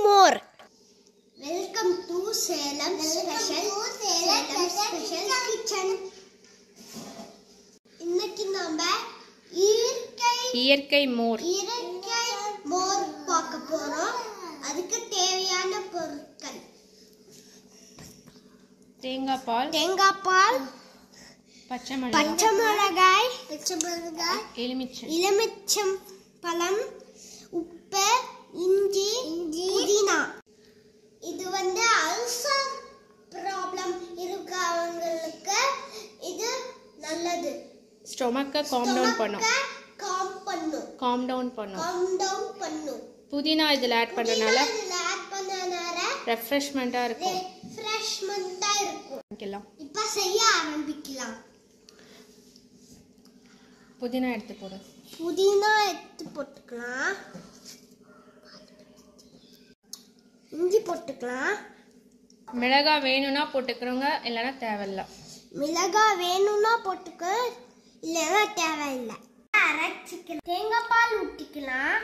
more welcome to Salem special Salem special kitchen இன்னைக்கு நாம இயற்கை இயற்கை மோர் இயற்கை மோர் பார்க்க போறோம் அதுக்கு தேவையான பொருட்கள் தேங்காய் பால் தேங்காய் பால் பச்சை மிளகாய் பச்சை மிளகாய் பச்சை மிளகாய் எலுமிச்சை எலுமிச்சம் பழம் உப்பு இஞ்சி புதினா இது வந்து அல்சர் ப்ராப்ளம் இருக்கவங்களுக்கு இது நல்லது ஸ்டொமக்கை காம் டவுன் பண்ணும் காம் பண்ணும் காம் டவுன் பண்ணும் காம் டவுன் பண்ணும் புதினா இதில் ஆட் பண்ணுறதுனால இதுல ஆட் பண்ணனால ரெஃப்ரெஷ்மெண்ட்டாக இருக்கும் ரெஃப்ரெஷ்மெண்டா இருக்கும் வைக்கலாம் இப்ப செய்ய ஆரம்பிக்கலாம் புதினா எடுத்து போடு புதினா எடுத்து போட்டுக்கலாம் இஞ்சி போட்டுக்கலாம் மிளகாய் வேணும்னா போட்டுக்கிறவங்க இல்லைன்னா தேவையில்ல மிளகாய் வேணும்னா போட்டுக்க இல்லைன்னா தேவையில்லை அரைச்சிக்கலாம் தேங்காய் பால் ஊற்றிக்கலாம்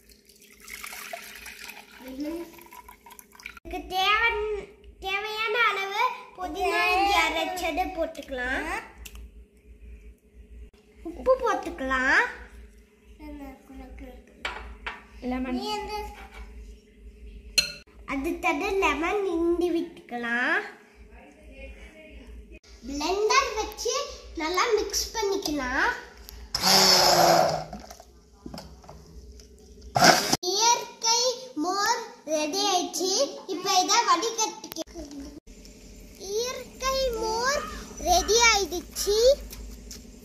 இதுக்கு தேவை தேவையான அளவு புதினா இஞ்சி அரைச்சது போட்டுக்கலாம் உப்பு போட்டுக்கலாம் லெமன் அடுத்தது லெமன் இண்டி விட்டுக்கலாம் பிளெண்டர் வச்சு நல்லா மிக்ஸ் பண்ணிக்கலாம் இயற்கை மோர் ரெடி ஆயிடுச்சு இப்போ இதை வடிகட்டிக்க இயற்கை மோர் ரெடி ஆயிடுச்சு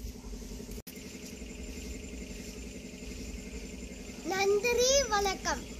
நன்றி வணக்கம்